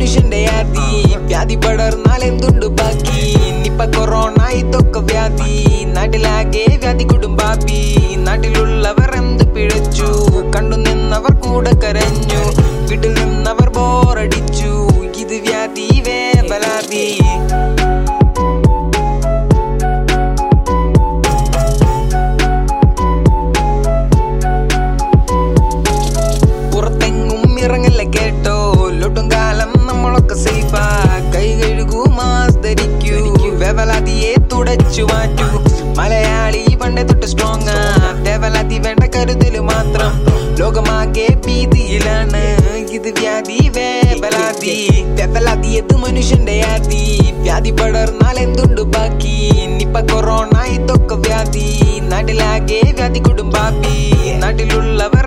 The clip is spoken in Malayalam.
മനുഷ്യന്റെ ആദി വ്യാധി പടർന്നാൽ എന്തുണ്ട് ബാക്കി നിപ്പ കൊറോണ ഇതൊക്കെ വ്യാധി നാട്ടിലാകെ വ്യാധി കുടുംബാബി നാട്ടിലുള്ളവർ എന്ത് പിഴച്ചു കണ്ടു നിന്നവർ കൂടെ കരഞ്ഞു വീട്ടിൽ നിന്നവർ ബോറടിച്ചു ഇത് വ്യാധി വേവലാതി പുറത്തെങ്ങും ഇറങ്ങല്ല കേട്ടോ ലൊട്ടും കാലം നമ്മളൊക്കെ സേഫാ കൈ കഴുകൂ മാസ് ധരിക്കൂ വേവലാതിയെ തുടച്ചു മാറ്റൂ മലയാളി പണ്ടേ തൊട്ട് സ്ട്രോങ് ആ വേവലാതി വേണ്ട കരുതല് മാത്രം ലോകമാകെ ഭീതിയിലാണ് ഇത് വ്യാധി വേവലാതി വേവലാതി ഇത് മനുഷ്യന്റെ ആദി വ്യാധി പടർന്നാൽ എന്തുണ്ട് ബാക്കി നിപ്പ കൊറോണ ഇതൊക്കെ വ്യാധി നാട്ടിലാകെ വ്യാധി കുടുംബാബി നാട്ടിലുള്ളവർ